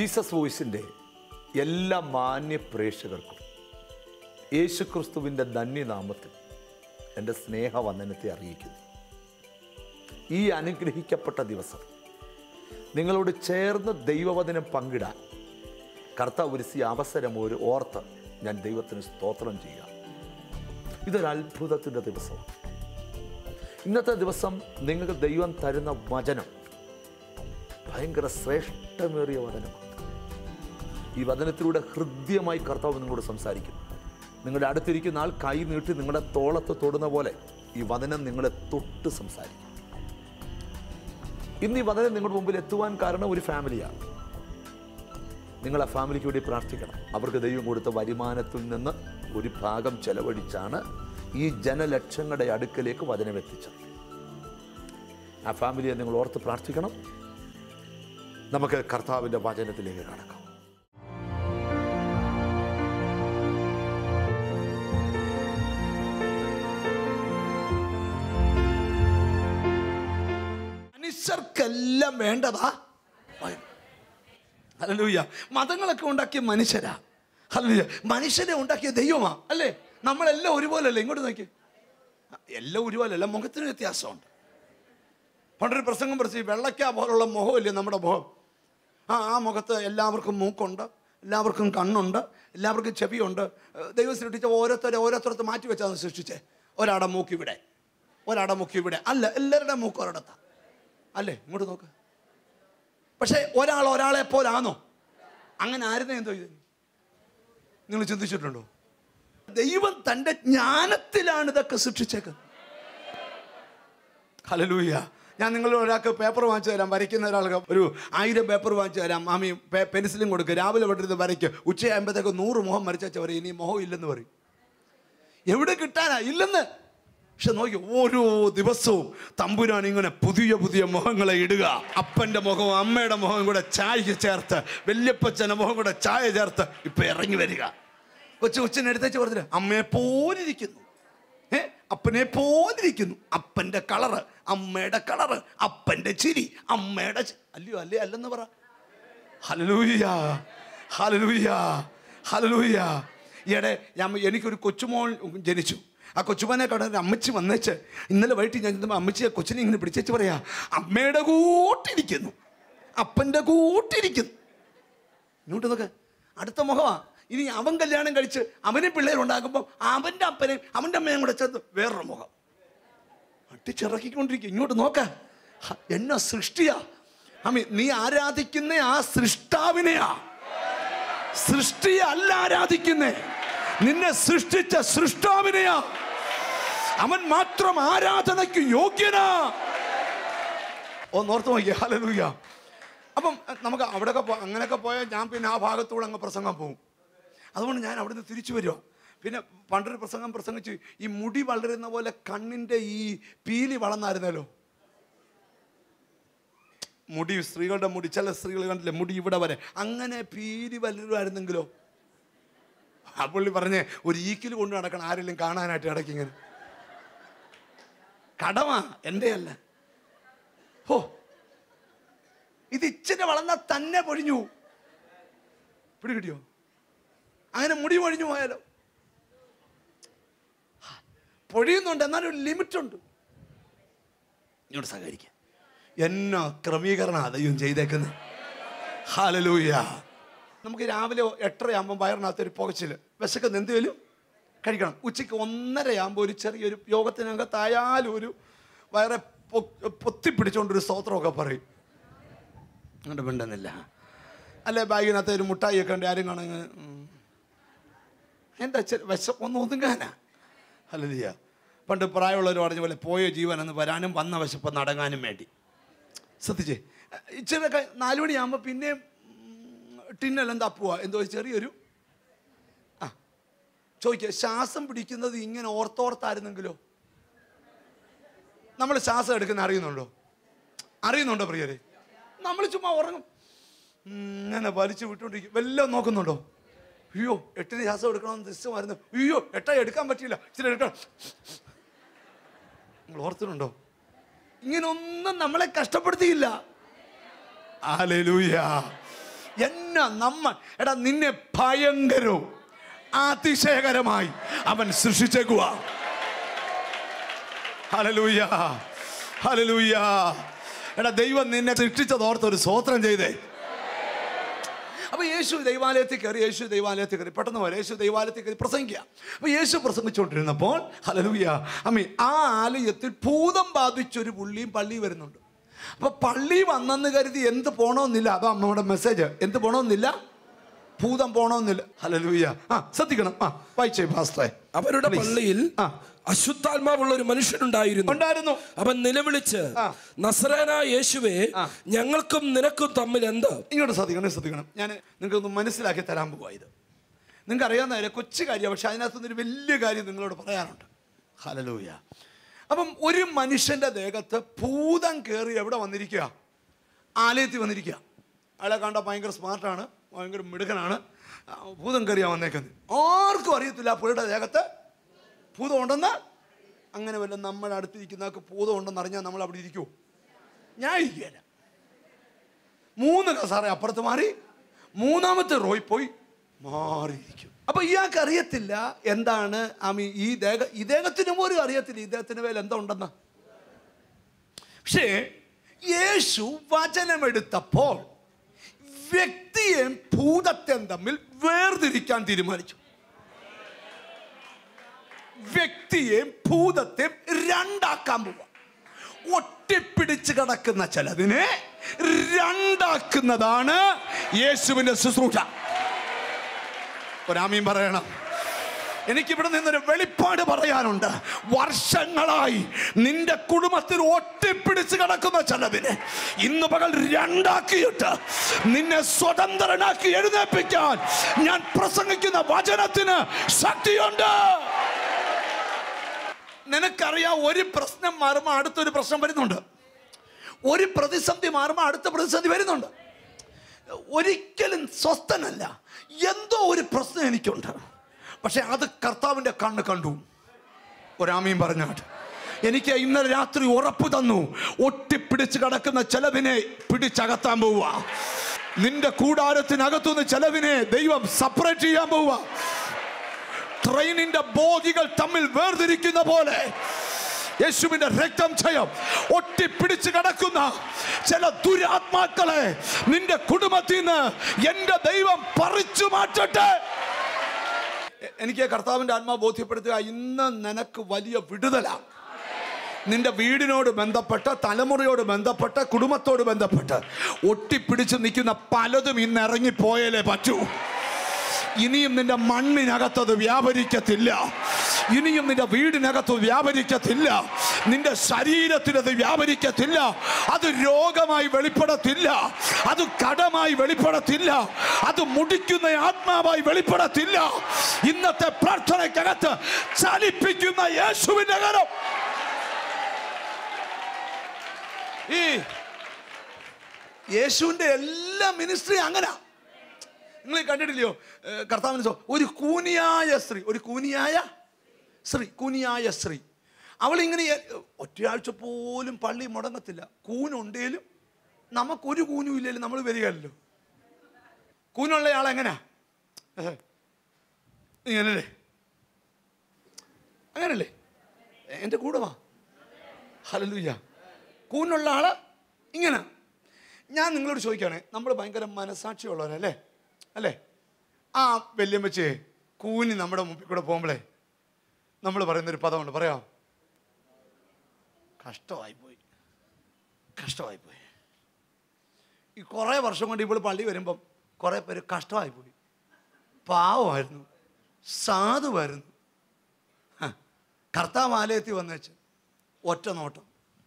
Jesus വോയിസിൻ്റെ എല്ലാ മാന്യ പ്രേക്ഷകർക്കും യേശുക്രിസ്തുവിൻ്റെ ധന്യനാമത്തിൽ എൻ്റെ സ്നേഹവന്ദനത്തെ അറിയിക്കുന്നു ഈ അനുഗ്രഹിക്കപ്പെട്ട ദിവസം നിങ്ങളോട് ചേർന്ന് ദൈവവചനം പങ്കിടാൻ കർത്താവ് ഒരുസി അവസരം ഒരു ഓർത്ത് ഞാൻ ദൈവത്തിന് സ്തോത്രം ചെയ്യുക ഇതൊരു അത്ഭുതത്തിൻ്റെ ദിവസമാണ് ഇന്നത്തെ ദിവസം നിങ്ങൾക്ക് ദൈവം തരുന്ന വചനം ഭയങ്കര ശ്രേഷ്ഠമേറിയ വചനമാണ് ഈ വചനത്തിലൂടെ ഹൃദ്യമായി കർത്താവ് നിങ്ങളോട് സംസാരിക്കും നിങ്ങളുടെ അടുത്തിരിക്കുന്ന ആൾ കൈ നീട്ടി നിങ്ങളുടെ തോളത്ത് തൊടുന്ന പോലെ ഈ വചനം നിങ്ങളെ തൊട്ട് സംസാരിക്കും ഇന്ന് ഈ വചനം നിങ്ങളുടെ മുമ്പിൽ എത്തുവാൻ കാരണം ഒരു ഫാമിലിയാണ് നിങ്ങൾ ആ ഫാമിലിക്ക് വേണ്ടി പ്രാർത്ഥിക്കണം അവർക്ക് ദൈവം കൊടുത്ത വരുമാനത്തിൽ നിന്ന് ഒരു ഭാഗം ചെലവഴിച്ചാണ് ഈ ജനലക്ഷങ്ങളുടെ അടുക്കലേക്ക് വചനം എത്തിച്ചത് ആ ഫാമിലിയെ നിങ്ങൾ ഓർത്ത് പ്രാർത്ഥിക്കണം നമുക്ക് കർത്താവിൻ്റെ വചനത്തിലേക്ക് കടക്കാം മനുഷ്യർക്കെല്ലാം വേണ്ടതാ ഹല്ലേലൂയ മതങ്ങളൊക്കെ ഉണ്ടാക്കിയ മനുഷ്യരാ ഹല്ലേലൂയ മനുഷ്യനെ ഉണ്ടാക്കിയ ദൈവമാ അല്ലേ നമ്മളെല്ലാം ഒരുപോലല്ലേ ഇങ്ങോട്ട് നോക്കി എല്ലാം ഒരുപോലല്ല മുഖത്തിന് വ്യത്യാസമുണ്ട് പണ്ടൊരു പ്രസംഗം പറിച്ച് ഈ വെള്ളയ്ക്ക പോലുള്ള മുഖമില്ലേ നമ്മുടെ മുഖം ആ ആ മുഖത്ത് എല്ലാവർക്കും മൂക്കുണ്ട് എല്ലാവർക്കും കണ്ണുണ്ട് എല്ലാവർക്കും ചെവിയുണ്ട് ഏഹ് ദൈവം സൃഷ്ടിച്ച ഓരോരുത്തരെ ഓരോരുത്തരത്ത് മാറ്റി വെച്ചാണ് സൃഷ്ടിച്ചേ ഒരാടെ മൂക്ക് ഇവിടെ ഒരാടെ മൂക്ക് ഇവിടെ അല്ല എല്ലാവരുടെ മൂക്ക് ഒരിടത്താ അല്ലേ ഇങ്ങോട്ട് നോക്ക് പക്ഷേ ഒരാൾ ഒരാളെ പോലാണോ അങ്ങനെ ആയിരുന്നേ എന്തോ ഇത് നിങ്ങൾ ചിന്തിച്ചിട്ടുണ്ടോ ദൈവം തൻ്റെ ജ്ഞാനത്തിലാണ് ഇതൊക്കെ സൃഷ്ടിച്ചേക്കുന്നത് ഹലലൂയ ഞാൻ നിങ്ങൾ ഒരാൾക്ക് പേപ്പർ വാങ്ങിച്ചു തരാം വരയ്ക്കുന്ന ഒരാൾക്ക് ഒരു ആയിരം പേപ്പർ വാങ്ങിച്ചു തരാം മാമി പെ- പെൻസിലും കൊടുക്കുക രാവിലെ വിട്ടിരുന്ന് വരയ്ക്കുക ഉച്ചയാകുമ്പോഴത്തേക്ക് നൂറ് മുഖം വരച്ചാൽ പറയും ഇനി മുഖം ഇല്ലെന്ന് പറയും എവിടെ കിട്ടാനാ ഇല്ലെന്ന് പക്ഷെ നോക്കി ഓരോ ദിവസവും തമ്പുരാൻ ഇങ്ങനെ പുതിയ പുതിയ മുഖങ്ങളെ ഇടുക അപ്പൻ്റെ മുഖവും അമ്മയുടെ മുഖവും കൂടെ ചായ ചേർത്ത് വല്യപ്പച്ചൻ്റെ മുഖം കൂടെ ചായ ചേർത്ത് ഇപ്പൊ ഇറങ്ങി വരിക കൊച്ചു കൊച്ചിനെ എടുത്തേച്ച് പറഞ്ഞില്ല അമ്മയെ പോലിരിക്കുന്നു ഏ അപ്പനെ പോലിരിക്കുന്നു അപ്പൻ്റെ കളറ് അമ്മയുടെ കളറ് അപ്പൻ്റെ ചിരി അമ്മയുടെ ചി- അല്ലയോ അല്ലേ അല്ലെന്ന് പറ ഹലലൂയ ഹലലൂയ ഹലലൂയ ഈയിടെ ഞാൻ എനിക്കൊരു കൊച്ചുമോൾ ജനിച്ചു ആ കൊച്ചുമോനെ കണ്ട അമ്മച്ചി വന്നേച്ച് ഇന്നലെ വൈകിട്ട് ഞാൻ ചെന്നപ്പോൾ അമ്മച്ചിയെ കൊച്ചിനെ ഇങ്ങനെ പിടിച്ചേച്ച് പറയാ അമ്മയുടെ കൂട്ടിരിക്കുന്നു അപ്പൻ്റെ കൂട്ടിരിക്കുന്നു ഇങ്ങോട്ട് നോക്ക് അടുത്ത മുഖമാ ഇനി അവൻ കല്യാണം കഴിച്ച് അവനെ പിള്ളേരുണ്ടാക്കുമ്പോൾ അവൻ്റെ അപ്പനെയും അവൻ്റെ അമ്മയും കൂടെ ചേർത്ത് വേറൊരു മുഖം അട്ടിച്ചിറക്കിക്കൊണ്ടിരിക്കും ഇങ്ങോട്ട് നോക്ക ഹ, എന്നാ സൃഷ്ടിയാ അമ്മി നീ ആരാധിക്കുന്ന ആ സൃഷ്ടാവിനെയാ സൃഷ്ടിയെ അല്ല ആരാധിക്കുന്നേ നിന്നെ സൃഷ്ടിച്ച സൃഷ്ടാവിനെയാ അവൻ മാത്രം ആരാധനയ്ക്ക് യോഗ്യനാ ഓ നോർത്ത് നോക്കിയ ഹലലൂയ അപ്പം അഹ് നമുക്ക് അവിടെയൊക്കെ പോ അങ്ങനെയൊക്കെ പോയാൽ ഞാൻ പിന്നെ ആ ഭാഗത്തൂടെ അങ്ങ് പ്രസംഗം പോകും അതുകൊണ്ട് ഞാൻ അവിടുന്ന് തിരിച്ചു വരുമോ പിന്നെ പണ്ടൊരു പ്രസംഗം പ്രസംഗിച്ച് ഈ മുടി വളരുന്ന പോലെ കണ്ണിൻ്റെ ഈ പീലി വളർന്നായിരുന്നല്ലോ മുടി സ്ത്രീകളുടെ മുടി ചില സ്ത്രീകൾ കണ്ടില്ലേ മുടി ഇവിടെ വരെ അങ്ങനെ പീലി വളരുമായിരുന്നെങ്കിലോ ആ പുള്ളി പറഞ്ഞേ ഒരു ഈക്കിൽ കൊണ്ട് നടക്കണം ആരെങ്കിലും കാണാനായിട്ട് ഇടയ്ക്ക് ഇങ്ങനെ കടമാ എൻ്റെ അല്ല ഹോ ഇത് ഇച്ചിരി വളർന്നാൽ തന്നെ പൊഴിഞ്ഞു പോവും. പിടി കിട്ടിയോ അങ്ങനെ മുടി പൊഴിഞ്ഞു പോയാലോ ഹാ, പൊഴിയുന്നുണ്ട് എന്നാലും ഒരു ലിമിറ്റ് ഉണ്ട് ഇങ്ങോട്ട് സഹകരിക്കാം എന്നാ ക്രമീകരണ ദൈവം ചെയ്തേക്കുന്നത് ഹാലലൂയ നമുക്ക് രാവിലെ എട്ടരയാകുമ്പോൾ വയറിനകത്ത് ഒരു പുകച്ചില് വിശക്കുന്ന എന്തെങ്കിലും കഴിക്കണം ഉച്ചയ്ക്ക് ഒന്നരയാകുമ്പോൾ ഒരു ചെറിയൊരു യോഗത്തിനകത്തായാലും ഒരു വയറെ പൊ- പൊത്തിപ്പിടിച്ചുകൊണ്ടൊരു സ്തോത്രമൊക്കെ പറയും അങ്ങോട്ട് മിണ്ടുന്നില്ല അല്ലെ ബാഗിനകത്ത് ഒരു മുട്ടായി ഒക്കെ ഉണ്ട് ആരും കാണുക എന്താ വിശ ഒന്ന് ഒതുങ്ങാനാ അല്ലല്ല പണ്ട് പ്രായമുള്ളവർ പറഞ്ഞ പോലെ പോയ ജീവൻ എന്ന് വരാനും വന്ന വിശപ്പ് നടങ്ങാനും വേണ്ടി ശ്രദ്ധിച്ചേ ഇച്ചിരിയൊക്കെ നാല് മണിയാകുമ്പോൾ പിന്നെയും ടിന്നെല്ലാം തപ്പുക എന്തോ ചെറിയൊരു ആ ചോദിക്കുക ശ്വാസം പിടിക്കുന്നത് ഇങ്ങനെ ഓർത്തോർത്തായിരുന്നെങ്കിലോ നമ്മൾ ശ്വാസം എടുക്കുന്ന അറിയുന്നുണ്ടോ അറിയുന്നുണ്ടോ പ്രിയരെ നമ്മൾ ചുമ്മാ ഉറങ്ങും ഇങ്ങനെ വലിച്ചു വിട്ടുകൊണ്ടിരിക്കും വല്ലതും നോക്കുന്നുണ്ടോ അയ്യോ എട്ടിന് ശ്വാസം എടുക്കണമെന്ന് ദൃശ്യമായിരുന്നു അയ്യോ എട്ടായി എടുക്കാൻ പറ്റിയില്ല ഇച്ചിരി എടുക്കണം നിങ്ങൾ ഓർത്തുന്നുണ്ടോ ഇങ്ങനൊന്നും നമ്മളെ കഷ്ടപ്പെടുത്തിയില്ല ഹല്ലേലൂയ എന്നാ നമ്മ എടാ നിന്നെ ഭയങ്കരവും അതിശയകരമായി അവൻ സൃഷ്ടിച്ചേക്കുക ഹലലൂയ ഹലലൂയ എടാ ദൈവം നിന്നെ സൃഷ്ടിച്ചതോർത്ത് ഒരു സ്വോത്രം ചെയ്തേ അപ്പൊ യേശു ദൈവാലയത്തിൽ കയറി യേശു ദൈവാലയത്തിൽ കയറി പെട്ടെന്ന് പോലെ യേശു ദൈവാലയത്തിൽ കയറി പ്രസംഗിക്കുക അപ്പൊ യേശു പ്രസംഗിച്ചുകൊണ്ടിരുന്നപ്പോൾ ഹലലൂയ അമ്മി ആ ആലയത്തിൽ ഭൂതം ബാധിച്ചൊരു പുള്ളിയും പള്ളി വരുന്നുണ്ട് അപ്പൊ പള്ളി വന്നെന്ന് കരുതി എന്ത് പോണമെന്നില്ല അതാ നമ്മുടെ മെസ്സേജ് എന്ത് പോണമെന്നില്ല ഭൂതം പോണമെന്നില്ല ഹലലൂയ ആ ശ്രദ്ധിക്കണം ആ വായിച്ചേ പാസ്റ്റേ അവരുടെ Please. പള്ളിയിൽ ആ. അശുദ്ധാത്മാവുള്ള ഒരു മനുഷ്യനുണ്ടായിരുന്നു ഉണ്ടായിരുന്നു അവൻ നിലവിളിച്ച് ആ. നസറേനായ യേശുവേ ആ. ഞങ്ങൾക്കും നിനക്കും തമ്മിൽ എന്താ ഇങ്ങോട്ട് ശ്രദ്ധിക്കണം ശ്രദ്ധിക്കണം ഞാൻ നിങ്ങൾക്കൊന്ന് മനസ്സിലാക്കി തരാൻ പോവാ ഇത് നിങ്ങൾക്ക് അറിയാവുന്ന കാര്യം കൊച്ചു കാര്യമാണ് പക്ഷെ അതിനകത്തുനിന്ന് ഒരു വലിയ കാര്യം നിങ്ങളോട് പറയാനുണ്ട് ഹലലൂയ അപ്പം ഒരു മനുഷ്യന്റെ ദേഹത്ത് ഭൂതം കയറി എവിടെ വന്നിരിക്കുക ആലയത്തിൽ വന്നിരിക്കുക അയാളെ കണ്ട ഭയങ്കര സ്മാർട്ടാണ് ഭയങ്കര മിടുക്കനാണ് ആ, ഭൂതം കയറിയാ വന്നേക്കുന്നത് ആർക്കും അറിയത്തില്ല ആ പുള്ളിയുടെ ദേഹത്ത് ഭൂതം ഉണ്ടെന്ന് അങ്ങനെ വല്ല നമ്മുടെ അടുത്തിരിക്കുന്നവർക്ക് ഭൂതം ഉണ്ടെന്ന് അറിഞ്ഞാൽ നമ്മൾ അവിടെ ഇരിക്കുമോ ഞാൻ ഇരിക്കുകയില്ല മൂന്ന് കസാറ അപ്പുറത്ത് മാറി മൂന്നാമത്തെ റോയി പോയി മാറിയിരിക്കും അപ്പൊ ഇയാൾക്ക് അറിയത്തില്ല എന്താണ് ആമി ഈ ദേഹ ഇദ്ദേഹത്തിന് പോലും അറിയത്തില്ല ഇദ്ദേഹത്തിന് മേൽ എന്താ ഉണ്ടെന്ന് പക്ഷേ യേശു വചനമെടുത്തപ്പോൾ വ്യക്തിയെയും ഭൂതത്തെയും തമ്മിൽ വേർതിരിക്കാൻ തീരുമാനിച്ചു വ്യക്തിയെയും ഭൂതത്തെയും രണ്ടാക്കാൻ പോവാ ഒട്ടിപ്പിടിച്ച് കിടക്കുന്ന ചിലതിനെ രണ്ടാക്കുന്നതാണ് യേശുവിന്റെ ശുശ്രൂഷ ഒരാമീൻ പറയണം എനിക്കിവിടെ നിന്നൊരു വെളിപ്പാട് പറയാനുണ്ട് വർഷങ്ങളായി നിന്റെ കുടുംബത്തിൽ ഒട്ടിപ്പിടിച്ച് കിടക്കുന്ന ചിലതിനെ ഇന്ന് പകൽ രണ്ടാക്കിയിട്ട് നിന്നെ സ്വതന്ത്രനാക്കി എഴുന്നേൽപ്പിക്കാൻ ഞാൻ പ്രസംഗിക്കുന്ന വചനത്തിന് ശക്തിയുണ്ട് നിനക്കറിയാം ഒരു പ്രശ്നം മാറുമ്പോൾ അടുത്തൊരു പ്രശ്നം വരുന്നുണ്ട് ഒരു പ്രതിസന്ധി മാറുമ്പോൾ അടുത്ത പ്രതിസന്ധി വരുന്നുണ്ട് ഒരിക്കലും സ്വസ്ഥനല്ല എന്തോ ഒരു പ്രശ്നം എനിക്കുണ്ട് പക്ഷെ അത് കർത്താവിൻ്റെ കണ്ണ് കണ്ടു ഒരാമയും പറഞ്ഞാട്ട് എനിക്ക് ഇന്നലെ രാത്രി ഉറപ്പ് തന്നു ഒട്ടിപ്പിടിച്ച് കിടക്കുന്ന ചെലവിനെ പിടിച്ചകത്താൻ പോവുക നിന്റെ കൂടാരത്തിനകത്തുനിന്ന് ചെലവിനെ ദൈവം സെപ്പറേറ്റ് ചെയ്യാൻ പോവുക ട്രെയിനിന്റെ ബോഗികൾ തമ്മിൽ വേർതിരിക്കുന്ന പോലെ യേശുവിന്റെ രക്തം ക്ഷയം ഒട്ടിപ്പിടിച്ച് കിടക്കുന്ന ചില ദുരാത്മാക്കളെ നിന്റെ കുടുംബത്തിൽ നിന്ന് എന്റെ ദൈവം പറിച്ചു മാറ്റട്ടെ എ- എനിക്ക് കർത്താവിന്റെ ആത്മാ ബോധ്യപ്പെടുത്തുക ഇന്ന് നിനക്ക് വലിയ വിടുതലാണ് നിന്റെ വീടിനോട് ബന്ധപ്പെട്ട് തലമുറയോട് ബന്ധപ്പെട്ട് കുടുംബത്തോട് ബന്ധപ്പെട്ട് ഒട്ടിപ്പിടിച്ച് നിൽക്കുന്ന പലതും ഇന്ന് ഇറങ്ങിപ്പോയാലേ പറ്റൂ ഇനിയും നിന്റെ മണ്ണിനകത്തത് വ്യാപരിക്കത്തില്ല ഇനിയും നിന്റെ വീടിനകത്ത് വ്യാപരിക്കത്തില്ല നിന്റെ ശരീരത്തിനത് വ്യാപരിക്കത്തില്ല അത് രോഗമായി വെളിപ്പെടത്തില്ല അത് കടമായി വെളിപ്പെടത്തില്ല അത് മുടിക്കുന്ന ആത്മാവായി വെളിപ്പെടത്തില്ല ഇന്നത്തെ പ്രാർത്ഥനയ്ക്കകത്ത് ചലിപ്പിക്കുന്ന യേശുവിന്റെ കരം ഈ യേശുവിന്റെ എല്ലാ മിനിസ്ട്രി അങ്ങനെ നിങ്ങൾ കണ്ടിട്ടില്ലയോ ഏഹ് കർത്താവിന് സോ ഒരു കൂനിയായ സ്ത്രീ ഒരു കൂനിയായ സ്ത്രീ കൂനിയായ സ്ത്രീ അവളിങ്ങനെ എ- ഒറ്റയാഴ്ച പോലും പള്ളി മുടങ്ങത്തില്ല കൂനുണ്ടേലും നമുക്കൊരു കൂനും ഇല്ലെങ്കിലും നമ്മൾ വരികയല്ലോ കൂനുള്ള ആളെങ്ങനാ ഏഹ്. ഇങ്ങനല്ലേ അങ്ങനല്ലേ എൻ്റെ കൂടെ വാ ഹലലുയ്യ കൂനുള്ള ആള് ഇങ്ങനെ ഞാൻ നിങ്ങളോട് ചോദിക്കുകയാണെ നമ്മൾ ഭയങ്കര മനസാക്ഷിയുള്ളവരല്ലേ അല്ലേ ആ വല്യമ്മച്ചേ കൂനി നമ്മുടെ മുമ്പിൽ കൂടെ പോകുമ്പോഴേ നമ്മൾ പറയുന്നൊരു പദമുണ്ട് പറയാം കഷ്ടമായി പോയി കഷ്ടമായി പോയി ഈ കുറേ വർഷം കൊണ്ട് ഇപ്പോൾ പള്ളി വരുമ്പം കുറേ പേര് കഷ്ടമായി പോയി പാവമായിരുന്നു സാധുവായിരുന്നു ഹ, കർത്താവ് ആലയത്തിൽ വന്നേച്ച് ഒറ്റ നോട്ടം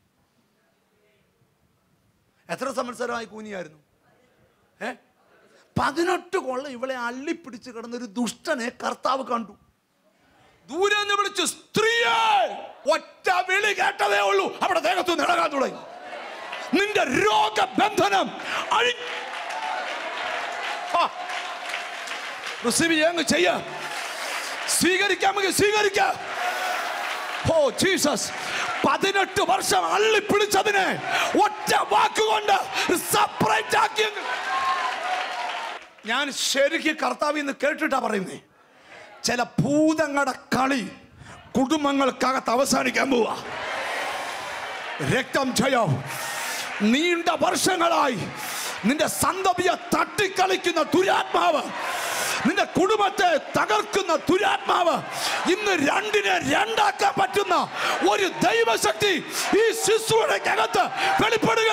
എത്ര സംവത്സരമായി കൂനിയായിരുന്നു ഏ പതിനെട്ട് കൊള്ള ഇവളെ അള്ളിപ്പിടിച്ച് കിടന്നൊരു ദുഷ്ടനെ കർത്താവ് കണ്ടു ദൂരെ നിന്ന് വിളിച്ച് സ്ത്രീയെ ഒറ്റ വിളി കേട്ടതേ ഉള്ളൂ അവിടെ ദേഹത്തു നിളകാൻ തുടങ്ങി നിന്റെ രോഗബന്ധനം അഴി ആ. റിസീവ് ചെയ്യാൻ ചെയ്യ സ്വീകരിക്കാമെങ്കിൽ സ്വീകരിക്കാം ഓ ജീസസ് പതിനെട്ട് വർഷം അള്ളിപ്പിടിച്ചതിനെ ഒറ്റ വാക്കുകൊണ്ട് സെപ്പറേറ്റ് ആക്കി ഞാൻ ശരിക്കും കർത്താവ് എന്ന് കേട്ടിട്ടാ പറയുന്നേ ചില ഭൂതങ്ങളുടെ കളി കുടുംബങ്ങൾക്കകത്ത് അവസാനിക്കാൻ പോവാ രക്തം ജയം നീണ്ട വർഷങ്ങളായി നിന്റെ സന്തതിയെ തട്ടിക്കളിക്കുന്ന ദുരാത്മാവ് നിന്റെ കുടുംബത്തെ തകർക്കുന്ന ദുരാത്മാവ് ഇന്ന് രണ്ടിനെ രണ്ടാക്കാൻ പറ്റുന്ന ഒരു ദൈവശക്തി ഈ ശിശുവിനകത്ത് വെളിപ്പെടുക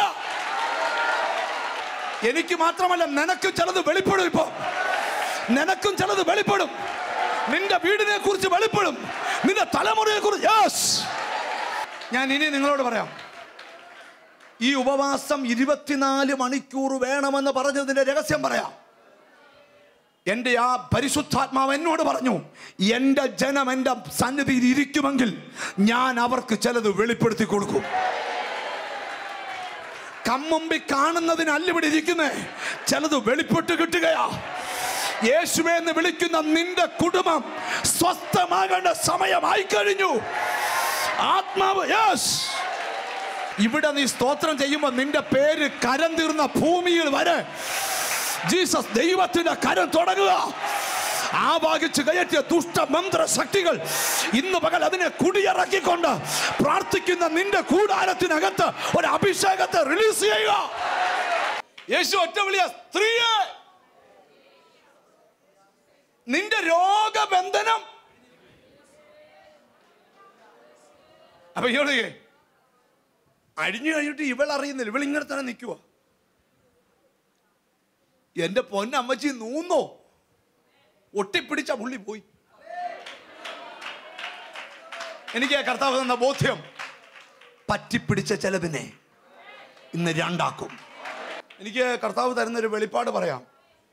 എനിക്ക് മാത്രമല്ല നിനക്കും ചിലത് വെളിപ്പെടും ഇപ്പൊ നിനക്കും ചിലത് വെളിപ്പെടും നിന്റെ വീടിനെ കുറിച്ച് വെളിപ്പെടും നിന്റെ തലമുറയെ കുറിച്ച് യെസ് ഞാൻ ഇനി നിങ്ങളോട് പറയാം ഈ ഉപവാസം ഇരുപത്തിനാല് മണിക്കൂർ വേണമെന്ന് പറഞ്ഞതിന്റെ രഹസ്യം പറയാം എൻ്റെ ആ പരിശുദ്ധാത്മാവ് എന്നോട് പറഞ്ഞു എൻ്റെ ജനം എൻ്റെ സന്നിധിയിൽ ഇരിക്കുമെങ്കിൽ ഞാൻ അവർക്ക് ചിലത് വെളിപ്പെടുത്തി കൊടുക്കും കമ്മുമ്പി കാണുന്നതിനല്ല ഇവിടെ ഇരിക്കുന്നേ ചിലത് വെളിപ്പെട്ട് കിട്ടുകയാ യേശുവെ എന്ന് വിളിക്കുന്ന നിന്റെ കുടുംബം സ്വസ്ഥമാകേണ്ട സമയമായി കഴിഞ്ഞു ആത്മാവ് യെസ് ഇവിടെ നീ സ്തോത്രം ചെയ്യുമ്പോൾ നിന്റെ പേര് കരം തീർന്ന ഭൂമിയിൽ വരെ ജീസസ് ദൈവത്തിന്റെ കരം തുടങ്ങുക ആവാഹിച്ച് കയറ്റിയ ദുഷ്ടമന്ത്ര ശക്തികൾ ഇന്ന് പകൽ അതിനെ കുടിയിറക്കിക്കൊണ്ട് പ്രാർത്ഥിക്കുന്ന നിന്റെ കൂടാരത്തിനകത്ത് ഒരു അഭിഷേകത്തെ റിലീസ് ചെയ്യുക യേശു ഒറ്റ വിളിയ സ്ത്രീയെ നിന്റെ രോഗബന്ധനം അപ്പൊ ഇവള് അഴിഞ്ഞു കഴിഞ്ഞിട്ട് ഇവൾ അറിയുന്നില്ല ഇവൾ ഇങ്ങനെ തന്നെ നിൽക്കുക എന്റെ പൊന്നമ്മച്ചി നൂന്നോ ഒട്ടിപ്പിടിച്ച പുള്ളി പോയി എനിക്ക് കർത്താവ് തന്ന ബോധ്യം പറ്റിപ്പിടിച്ച ചിലതിനെ ഇന്ന് രണ്ടാക്കും എനിക്ക് കർത്താവ് തരുന്നൊരു വെളിപ്പാട് പറയാം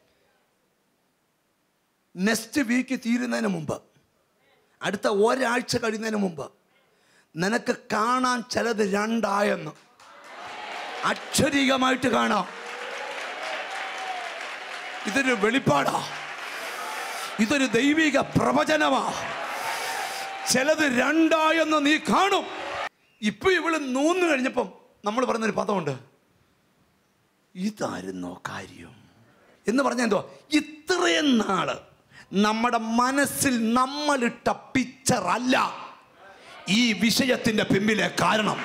നെക്സ്റ്റ് വീക്ക് തീരുന്നതിന് മുമ്പ് അടുത്ത ഒരാഴ്ച കഴിയുന്നതിന് മുമ്പ് നിനക്ക് കാണാൻ ചിലത് രണ്ടായെന്ന് അക്ഷരീകമായിട്ട് കാണാം ഇതൊരു വെളിപ്പാടാ ഇതൊരു ദൈവിക പ്രവചനമാ ചിലത് രണ്ടായെന്ന് നീ കാണും ഇപ്പൊ ഇവള് നൂന്നു കഴിഞ്ഞപ്പം നമ്മൾ പറയുന്നൊരു പദമുണ്ട് ഇതായിരുന്നോ കാര്യം എന്ന് പറഞ്ഞ എന്തോ ഇത്രയും നാള് നമ്മുടെ മനസ്സിൽ നമ്മളിട്ട പിക്ചർ അല്ല ഈ വിഷയത്തിന്റെ പിമ്പിലെ കാരണം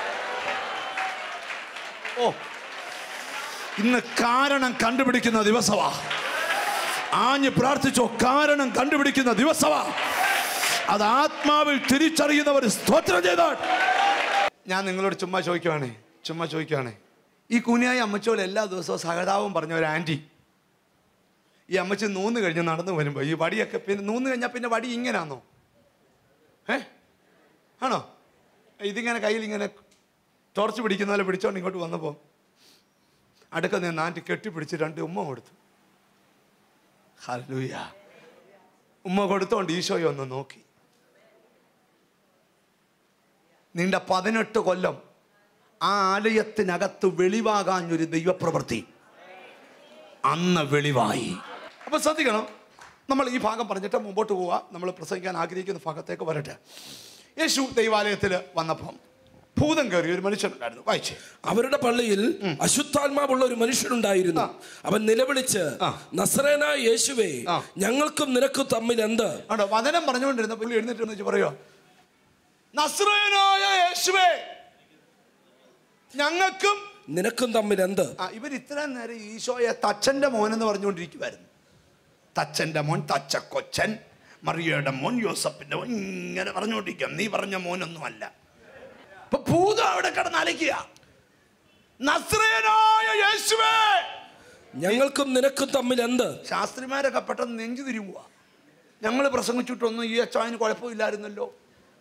ഓ ഇന്ന് കാരണം കണ്ടുപിടിക്കുന്ന ദിവസമാ ആഞ്ഞ് പ്രാർത്ഥിച്ചോ കാരണം കണ്ടുപിടിക്കുന്ന ദിവസമാ അത് ആത്മാവിൽ തിരിച്ചറിയുന്നവർ സ്തോത്രം ചെയ്താൽ ഞാൻ നിങ്ങളോട് ചുമ്മാ ചോദിക്കുവാണേ ചുമ്മാ ചോദിക്കുവാണേ ഈ കുനിയായ അമ്മച്ചോട് എല്ലാ ദിവസവും സഹതാപം പറഞ്ഞ ഒരു ആൻറ്റി ഈ അമ്മച്ചി നൂന്ന് കഴിഞ്ഞ് നടന്നു വരുമ്പോൾ ഈ വടിയൊക്കെ പിന്നെ നൂന്ന് കഴിഞ്ഞാൽ പിന്നെ വടി ഇങ്ങനാന്നോ ഏ ആണോ ഇതിങ്ങനെ കയ്യിൽ ഇങ്ങനെ ടോർച്ച് പിടിക്കുന്ന പോലെ പിടിച്ചോണ്ട് ഇങ്ങോട്ട് വന്നപ്പോൾ അടുക്ക നിന്ന് ആൻറ്റി കെട്ടിപ്പിടിച്ച് രണ്ട് ഉമ്മ കൊടുത്തു ഹലൂയ ഉമ്മ കൊടുത്തോണ്ട് ഈശോയെ ഒന്ന് നോക്കി നിന്റെ പതിനെട്ട് കൊല്ലം ആ ആലയത്തിനകത്ത് വെളിവാകാഞ്ഞൊരു ദൈവപ്രവൃത്തി അന്ന് വെളിവായി അപ്പൊ ശ്രദ്ധിക്കണം നമ്മൾ ഈ ഭാഗം പറഞ്ഞിട്ട് മുമ്പോട്ട് പോവുക നമ്മൾ പ്രസംഗിക്കാൻ ആഗ്രഹിക്കുന്ന ഭാഗത്തേക്ക് വരട്ടെ യേശു ദൈവാലയത്തിൽ വന്നപ്പം ഭൂതം കയറി ഒരു മനുഷ്യനുണ്ടായിരുന്നു വായിച്ചേ അവരുടെ പള്ളിയിൽ അശുദ്ധാത്മാവുള്ള ഒരു മനുഷ്യനുണ്ടായിരുന്നു അവൻ നിലവിളിച്ച് ആ. നസറേന യേശുവേ ആ. ഞങ്ങൾക്കും നിനക്കും തമ്മിൽ എന്ത് ആണോ വചനം പറഞ്ഞുകൊണ്ടിരുന്ന പുള്ളി എഴുന്നേറ്റ് എന്ന് വെച്ച് പറയോ നസ്രയനായ യേശുവേ ഞങ്ങൾക്കും നിനക്കും തമ്മിൽ എന്ത് ആ ഇവർ ഇത്രയും നേരം ഈശോയെ തച്ചന്റെ മോൻ എന്ന് പറഞ്ഞുകൊണ്ടിരിക്കുമായിരുന്നു തച്ചന്റെ മോൻ തച്ചക്കൊച്ചൻ മറിയയുടെ മോൻ യോസഫിന്റെ മോൻ ഇങ്ങനെ പറഞ്ഞുകൊണ്ടിരിക്കാം നീ പറഞ്ഞ മോനൊന്നുമല്ല അപ്പൊ ഭൂതം അവിടെ കിടന്ന് അലയ്ക്കുക നസ്രയനായ യേശുവേ ഞങ്ങൾക്കും നിനക്കും തമ്മിൽ എന്ത് ശാസ്ത്രിമാരൊക്കെ പെട്ടെന്ന് നെഞ്ചു തിരുമുക ഞങ്ങൾ പ്രസംഗിച്ചിട്ടൊന്നും ഈ അച്ചായന് കുഴപ്പമില്ലായിരുന്നല്ലോ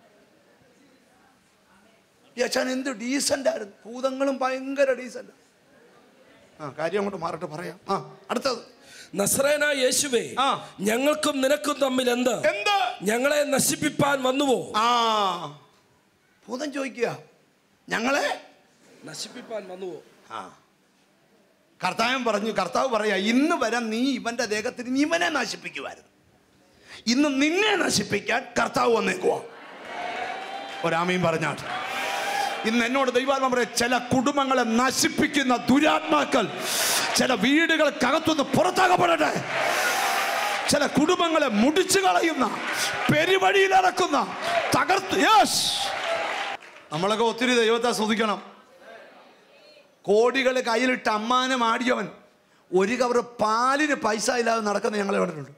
ഈ അച്ഛൻ എന്ത് ഡീസന്റ് ആയിരുന്നു ഭൂതങ്ങളും ഭയങ്കര ഡീസന്റ് ആ കാര്യം അങ്ങോട്ട് മാറട്ടെ പറയാം ആ അടുത്തത് നസറേന യേശുവേ ആ. ഞങ്ങൾക്കും നിനക്കും തമ്മിൽ എന്ത് എന്ത് ഞങ്ങളെ നശിപ്പിപ്പാൻ വന്നുവോ ആ ഭൂതം ചോദിക്കുക ഞങ്ങളെ നശിപ്പിപ്പാൻ വന്നുവോ ആ കർത്താവൻ പറഞ്ഞു കർത്താവ് പറയാ ഇന്ന് വരെ നീ ഇവന്റെ ദേഹത്തിന് നീ ഇവനെ നശിപ്പിക്കുമായിരുന്നു ഇന്ന് നിന്നെ നശിപ്പിക്കാൻ കർത്താവ് വന്നേക്കുവാ ഒരാമയും പറഞ്ഞാട്ട് ഇന്ന് എന്നോട് ദൈവാത്മ പറയാം ചില കുടുംബങ്ങളെ നശിപ്പിക്കുന്ന ദുരാത്മാക്കൾ ചില വീടുകൾക്കകത്തുനിന്ന് പുറത്താകപ്പെടട്ടെ ചില കുടുംബങ്ങളെ മുടിച്ചു കളയുന്ന പെരുവഴിയിൽ ഇറക്കുന്ന തകർത്ത് യെസ് നമ്മളൊക്കെ ഒത്തിരി ദൈവത്തെ സ്തുതിക്കണം കോടികൾ കയ്യിലിട്ട് അമ്മാനം ആടിയവൻ ഒരു കവർ പാലിന് പൈസ ഇല്ലാതെ നടക്കുന്ന ഞങ്ങൾ കണ്ടിട്ടുണ്ട്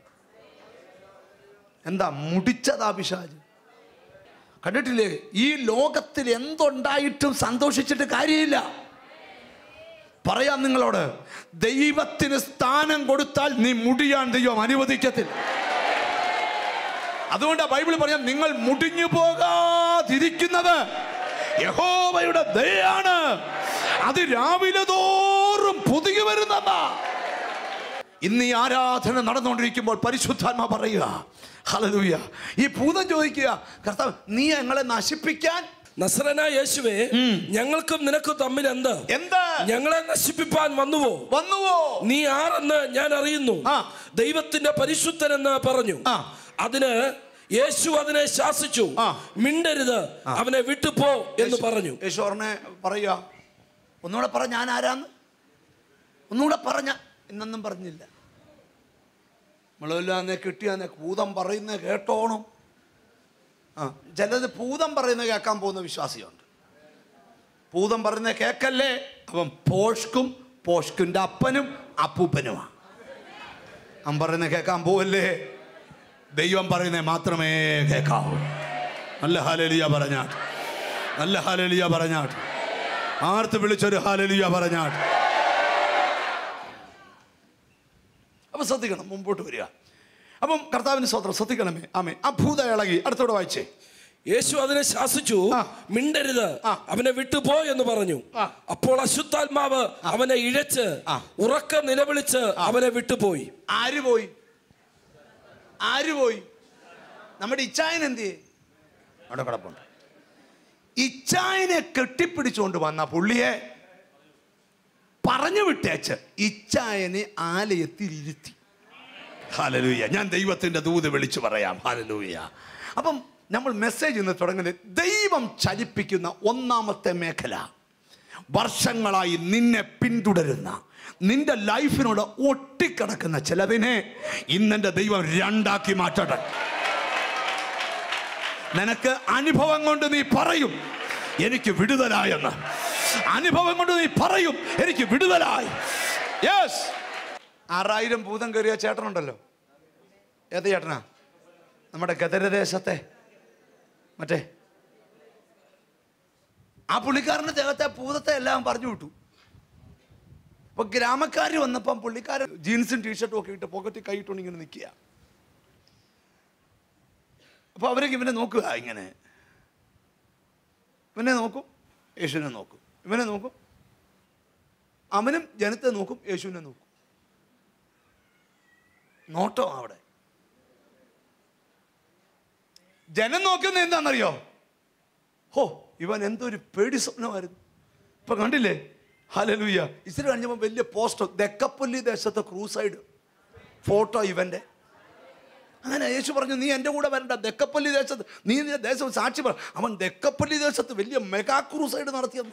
എന്താ മുടിച്ചതാ പിശാജ് കണ്ടിട്ടില്ലേ ഈ ലോകത്തിൽ എന്തുണ്ടായിട്ടും സന്തോഷിച്ചിട്ട് കാര്യമില്ല പറയാം നിങ്ങളോട് ദൈവത്തിന് സ്ഥാനം കൊടുത്താൽ നീ മുടിയാൻ ദൈവം അനുവദിക്കത്തില്ല അതുകൊണ്ട് ബൈബിൾ പറയാം നിങ്ങൾ മുടിഞ്ഞു പോകാതിരിക്കുന്നത് യഹോവയുടെ ദയാണ് അത് രാവിലെ തോറും പുതിയ വരുന്നതാ ഇന്ന് ഈ ആരാധന നടന്നുകൊണ്ടിരിക്കുമ്പോൾ പരിശുദ്ധാത്മ പറയുക ഹലലൂയ ഈ ഭൂതം ചോദിക്കുക കർത്താവ് നീ ഞങ്ങളെ നശിപ്പിക്കാൻ നസ്രന യേശുവേ ഞങ്ങൾക്കും നിനക്കും തമ്മിൽ എന്ത് എന്താ ഞങ്ങളെ നശിപ്പിപ്പാൻ വന്നുവോ വന്നുവോ നീ ആരെന്ന് ഞാൻ അറിയുന്നു ആ. ദൈവത്തിന്റെ പരിശുദ്ധൻ എന്ന് പറഞ്ഞു ആ. അതിന് യേശു അതിനെ ശാസിച്ചു ആ. മിണ്ടരുത് അവനെ വിട്ടുപോ എന്ന് പറഞ്ഞു യേശോറിനെ പറയുക ഒന്നുകൂടെ പറ ഞാൻ ആരാന്ന് ഒന്നുകൂടെ പറഞ്ഞ എന്നൊന്നും പറഞ്ഞില്ല നമ്മളെല്ലാന്നെ കിട്ടിയാന്നെ ഭൂതം പറയുന്നത് കേട്ടോണം ആ ചിലത് ഭൂതം പറയുന്നത് കേൾക്കാൻ പോകുന്ന വിശ്വാസിയുണ്ട് ഭൂതം പറയുന്നത് കേക്കല്ലേ അവൻ പോഷ്കും പോഷ്കിൻ്റെ അപ്പനും അപ്പൂപ്പനുമാണ് അവൻ പറയുന്നത് കേൾക്കാൻ പോവല്ലേ ദൈവം പറയുന്നത് മാത്രമേ കേൾക്കാവൂ നല്ല ഹാലലിയ പറഞ്ഞാട്ട് നല്ല ഹാലലിയ പറഞ്ഞാട്ട് ആർത്ത് വിളിച്ചൊരു ഹാലലിയ പറഞ്ഞാട്ട് അപ്പൊ ശ്രദ്ധിക്കണം മുമ്പോട്ട് വരിക അപ്പം കർത്താവിന് സ്വത്രം ശ്രദ്ധിക്കണമേ ആമേ ആ ഭൂത ഇളകി അടുത്തോടെ വായിച്ചേ യേശു അതിനെ ശാസിച്ചു ആ. മിണ്ടരുത് ആ. അവനെ വിട്ടുപോ എന്ന് പറഞ്ഞു ആ. അപ്പോൾ അശുദ്ധാത്മാവ് അവനെ ഇഴച്ച് ആ. ഉറക്ക നിലവിളിച്ച് അവനെ വിട്ടുപോയി ആര് പോയി ആര് പോയി നമ്മുടെ ഇച്ചായൻ എന്ത് ചെയ്യേ അവിടെ കിടപ്പുണ്ട് ഇച്ചായനെ കെട്ടിപ്പിടിച്ചുകൊണ്ട് വന്ന പുള്ളിയെ പറഞ്ഞു വിട്ടേച്ച് ഇച്ചായനെ ആലയത്തിൽ ഇരുത്തി ഹാലലൂയ ഞാൻ ദൈവത്തിന്റെ ദൂത് വിളിച്ചു പറയാം ഹാലലൂയ അപ്പം നമ്മൾ മെസ്സേജ് ഇന്ന് തുടങ്ങുന്നത് ദൈവം ചലിപ്പിക്കുന്ന ഒന്നാമത്തെ മേഖല വർഷങ്ങളായി നിന്നെ പിന്തുടരുന്ന നിന്റെ ലൈഫിനോട് ഒട്ടിക്കിടക്കുന്ന ചിലതിനെ ഇന്നെന്റെ ദൈവം രണ്ടാക്കി മാറ്റട്ടെ നിനക്ക് അനുഭവം കൊണ്ട് നീ പറയും എനിക്ക് വിടുതലായെന്ന് അനുഭവം കൊണ്ട് നീ പറയും എനിക്ക് വിടുതലായി യെസ് ആറായിരം ഭൂതം കയറിയ ചേട്ടനുണ്ടല്ലോ ഏത് ചേട്ടനാ നമ്മുടെ ഗദരദേശത്തെ മറ്റേ ആ പുള്ളിക്കാരൻ്റെ ദേഹത്തെ ഭൂതത്തെ എല്ലാം പറഞ്ഞു വിട്ടു അപ്പൊ ഗ്രാമക്കാർ വന്നപ്പം പുള്ളിക്കാരൻ ജീൻസും ടീഷർട്ടും ഒക്കെ ഇട്ട് പോക്കറ്റിൽ കൈയിട്ടുകൊണ്ട് ഇങ്ങനെ നിൽക്കുക അപ്പൊ അവരൊക്കെ ഇവനെ നോക്കുക ഇങ്ങനെ ഇവനെ നോക്കും യേശുവിനെ നോക്കും ഇവനെ നോക്കും അവനും ജനത്തെ നോക്കും യേശുവിനെ നോക്കും നോട്ടം അവിടെ ജനം നോക്കുന്ന എന്താണെന്നറിയോ ഹോ ഇവൻ എന്തൊരു പേടി സ്വപ്നമായിരുന്നു ഇപ്പൊ കണ്ടില്ലേ ഹലലൂയ ഇച്ചിരി കഴിഞ്ഞപ്പോൾ വലിയ പോസ്റ്റർ ദക്കപ്പള്ളി ദേശത്തെ ക്രൂസൈഡ് ഫോട്ടോ ഇവന്റെ അങ്ങനെ യേശു പറഞ്ഞു നീ എൻ്റെ കൂടെ വരണ്ട ദക്കപ്പള്ളി ദേശത്ത് നീ നിന്റെ ദേശം സാക്ഷി പറ അവൻ ദക്കപ്പള്ളി ദേശത്ത് വലിയ മെഗാ ക്രൂസൈഡ് നടത്തിയെന്ന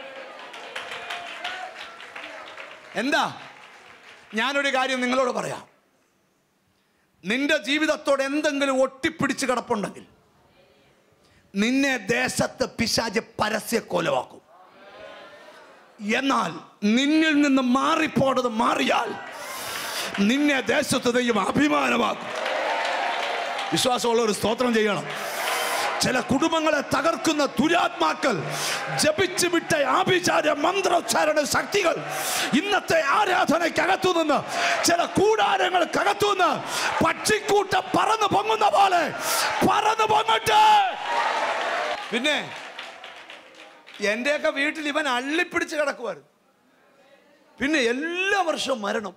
എന്താ ഞാനൊരു കാര്യം നിങ്ങളോട് പറയാം നിന്റെ ജീവിതത്തോട് എന്തെങ്കിലും ഒട്ടിപ്പിടിച്ച് കിടപ്പുണ്ടെങ്കിൽ നിന്നെ ദേശത്ത് പിശാജ് പരസ്യ കൊലവാക്കും എന്നാൽ നിന്നിൽ നിന്ന് മാറിപ്പോണത് മാറിയാൽ നിന്നെ ദേശത്ത് ദൈവം അഭിമാനമാക്കും വിശ്വാസമുള്ള ഒരു സ്തോത്രം ചെയ്യണം ചില കുടുംബങ്ങളെ തകർക്കുന്ന ദുരാത്മാക്കൾ ജപിച്ചു വിട്ട ആഭിചാര മന്ത്രോച്ചാരണ ശക്തികൾ ഇന്നത്തെ ആരാധനയ്ക്കകത്തു നിന്ന് ചില കൂടാരങ്ങൾക്കകത്തു നിന്ന് പക്ഷിക്കൂട്ടം പറന്നു പൊങ്ങുന്ന പോലെ പറന്നു പൊങ്ങട്ടെ പിന്നെ എൻ്റെയൊക്കെ വീട്ടിൽ ഇവൻ അള്ളിപ്പിടിച്ച് കിടക്കുമായിരുന്നു പിന്നെ എല്ലാ വർഷവും മരണം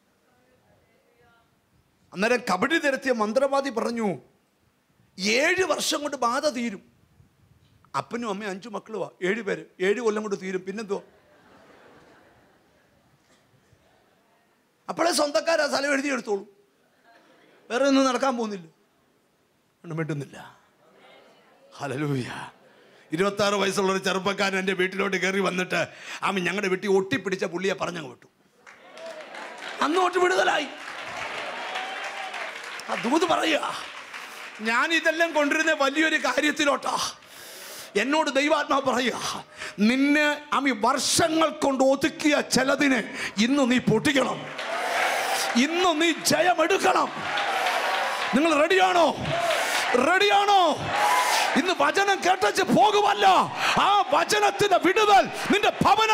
അന്നേരം കബഡി നിരത്തിയ മന്ത്രവാദി പറഞ്ഞു ഏഴ് വർഷം കൊണ്ട് ബാധ തീരും അപ്പനും അമ്മയും അഞ്ചു മക്കളുവാ ഏഴ് പേര് ഏഴ് കൊല്ലം കൊണ്ട് തീരും പിന്നെന്തോ അപ്പോഴേ സ്വന്തക്കാരാ സ്ഥലം എഴുതിയെടുത്തോളൂ വേറെ ഒന്നും നടക്കാൻ പോകുന്നില്ല ഒന്നും മിണ്ടുന്നില്ല ഹലലൂയ ഇരുപത്താറ് വയസ്സുള്ള ഒരു ചെറുപ്പക്കാരൻ എൻ്റെ വീട്ടിലോട്ട് കയറി വന്നിട്ട് ആമ ഞങ്ങളുടെ വീട്ടിൽ ഒട്ടിപ്പിടിച്ച പുള്ളിയെ പറഞ്ഞങ്ങ് വിട്ടു അന്നോട്ട് വിടുതലായി ആ ദൂത് പറയുക ഞാൻ ഇതെല്ലാം കൊണ്ടിരുന്ന വലിയൊരു കാര്യത്തിലോട്ടാ എന്നോട് ദൈവാത്മാവ് പറയുക നിന്നെ അമ്മി വർഷങ്ങൾ കൊണ്ട് ഒതുക്കിയ ചിലതിനെ ഇന്ന് നീ പൊട്ടിക്കണം ഇന്ന് നീ ജയമെടുക്കണം നിങ്ങൾ റെഡിയാണോ റെഡിയാണോ ഇന്ന് വചനം കേട്ടച്ച് പോകുമല്ല ആ വചനത്തിന്റെ വിടുതൽ നിന്റെ ഭവന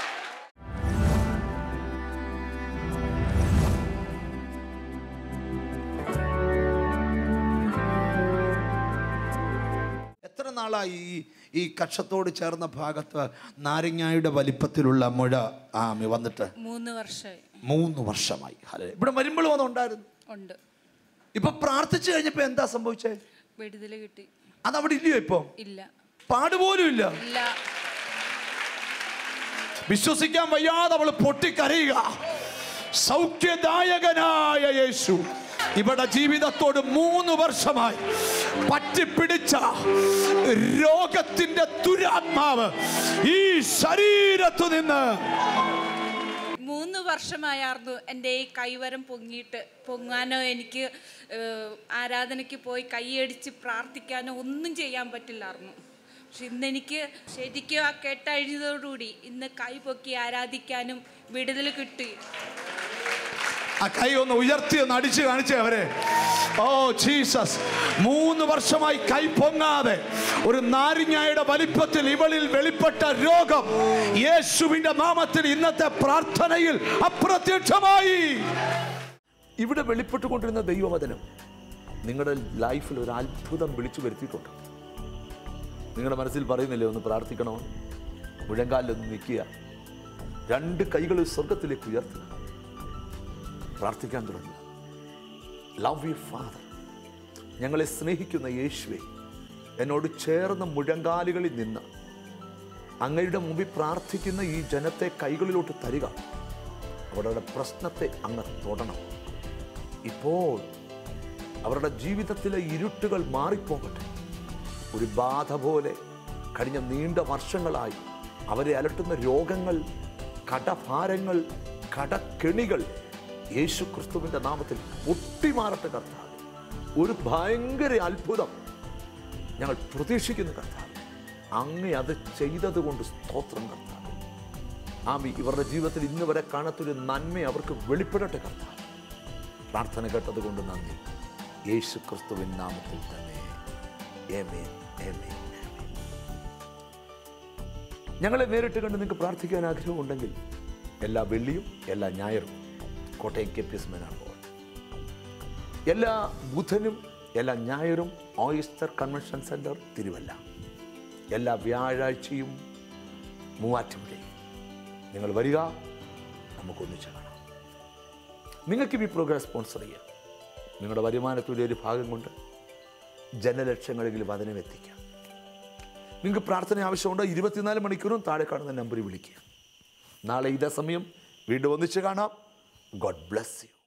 എത്ര നാളായി ഈ ഈ കക്ഷത്തോട് ചേർന്ന ഭാഗത്ത് നാരങ്ങായുടെ വലിപ്പത്തിലുള്ള മുഴ ആമി വന്നിട്ട് മൂന്ന് വർഷമായി മൂന്ന് വർഷമായി ഹല്ലേലൂയ. ഇവിടെ വരുമ്പോഴും അതുണ്ടായിരുന്നു ഉണ്ട് ഇപ്പൊ പ്രാർത്ഥിച്ചു കഴിഞ്ഞപ്പോ എന്താ സംഭവിച്ചേ വിടുതൽ കിട്ടി അതവിടെ ഇല്ലയോ ഇപ്പൊ ഇല്ല പാടുപോലും ഇല്ല ഇല്ല വിശ്വസിക്കാൻ വയ്യാതെ അവൾ പൊട്ടിക്കരയുക സൗഖ്യദായകനായ യേശു ഇവിടെ ജീവിതത്തോട് മൂന്ന് വർഷമായി പറ്റിപ്പിടിച്ച രോഗത്തിന്റെ ദുരാത്മാവ് ഈ ശരീരത്തു നിന്ന് മൂന്ന് വർഷമായിരുന്നു എൻ്റെ ഈ കൈവരം പൊങ്ങിയിട്ട് പൊങ്ങാനോ എനിക്ക് ഏഹ്, ആരാധനയ്ക്ക് പോയി കൈയടിച്ച് പ്രാർത്ഥിക്കാനോ ഒന്നും ചെയ്യാൻ പറ്റില്ലായിരുന്നു പക്ഷെ ഇന്ന് എനിക്ക് ശരിക്കും ആ കെട്ടഴിഞ്ഞതോടുകൂടി ഇന്ന് കൈ പൊക്കി ആരാധിക്കാനും വിടുതൽ കിട്ടി ആ കൈ ഒന്ന് ഉയർത്തി ഒന്ന് അടിച്ചു കാണിച്ചേ അവരെ ഓ ജീസസ് മൂന്ന് വർഷമായി കൈ പൊങ്ങാതെ ഒരു നാരിങ്ങായുടെ വലിപ്പത്തിൽ ഇവളിൽ വെളിപ്പെട്ട രോഗം യേശുവിന്റെ നാമത്തിൽ ഇന്നത്തെ പ്രാർത്ഥനയിൽ അപ്രത്യക്ഷമായി ഇവിടെ വെളിപ്പെട്ടുകൊണ്ടിരുന്ന ദൈവവചനം നിങ്ങളുടെ ലൈഫിൽ ഒരു അത്ഭുതം വിളിച്ചു വരുത്തിയിട്ടുണ്ട് നിങ്ങളുടെ മനസ്സിൽ പറയുന്നില്ലേ ഒന്ന് പ്രാർത്ഥിക്കണോ മുഴങ്കാലിലൊന്ന് നിൽക്കുക രണ്ട് കൈകൾ സ്വർഗത്തിലേക്ക് ഉയർത്തുക പ്രാർത്ഥിക്കാൻ തുടങ്ങുക ലവ് യു ഫാദർ ഞങ്ങളെ സ്നേഹിക്കുന്ന യേശുവെ എന്നോട് ചേർന്ന മുഴങ്കാലുകളിൽ നിന്ന് അങ്ങയുടെ മുമ്പിൽ പ്രാർത്ഥിക്കുന്ന ഈ ജനത്തെ കൈകളിലോട്ട് തരിക അവരുടെ പ്രശ്നത്തെ അങ്ങ് തൊടണം ഇപ്പോൾ അവരുടെ ജീവിതത്തിലെ ഇരുട്ടുകൾ മാറിപ്പോകട്ടെ ഒരു ബാധ പോലെ കഴിഞ്ഞ നീണ്ട വർഷങ്ങളായി അവരെ അലട്ടുന്ന രോഗങ്ങൾ കടഭാരങ്ങൾ കടക്കെണികൾ യേശു ക്രിസ്തുവിൻ്റെ നാമത്തിൽ പൊട്ടിമാറട്ടെ കർത്താവ് ഒരു ഭയങ്കര അത്ഭുതം ഞങ്ങൾ പ്രതീക്ഷിക്കുന്നു കർത്താവ് അങ്ങ് അത് ചെയ്തത് കൊണ്ട് സ്തോത്രം കർത്താവ് ആമി ഇവരുടെ ജീവിതത്തിൽ ഇന്ന് വരെ കാണാത്തൊരു നന്മ അവർക്ക് വെളിപ്പെടട്ടെ കർത്താവ് പ്രാർത്ഥന കേട്ടത് കൊണ്ട് നന്ദി യേശു ക്രിസ്തുവിൻ നാമത്തിൽ തന്നെ ഏമേൻ, ഏമേൻ, ഏമേൻ. ഞങ്ങളെ നേരിട്ട് കണ്ട് നിങ്ങൾക്ക് പ്രാർത്ഥിക്കാൻ ആഗ്രഹമുണ്ടെങ്കിൽ എല്ലാ വെള്ളിയും എല്ലാ ഞായറും കോട്ടയം കെ പി എസ് മേനാണ് ഹോൾ എല്ലാ ബുധനും എല്ലാ ഞായറും ഓയിസ്റ്റർ കൺവെൻഷൻ സെൻറ്റർ തിരുവല്ല എല്ലാ വ്യാഴാഴ്ചയും മൂവാറ്റുപുഴയും നിങ്ങൾ വരിക നമുക്കൊന്നിച്ച് കാണാം നിങ്ങൾക്ക് ഈ പ്രോഗ്രാം സ്പോൺസർ ചെയ്യാം നിങ്ങളുടെ വരുമാനത്തിൻ്റെ ഒരു ഭാഗം കൊണ്ട് ജനലക്ഷങ്ങളെങ്കിലും വചനം എത്തിക്കാം നിങ്ങൾക്ക് പ്രാർത്ഥന ആവശ്യമുണ്ടോ ഇരുപത്തിനാല് മണിക്കൂറും താഴെ കാണുന്ന നമ്പറിൽ വിളിക്കുക നാളെ ഇതേ സമയം വീണ്ടും ഒന്നിച്ച് കാണാം ഗോഡ് ബ്ലസ് യു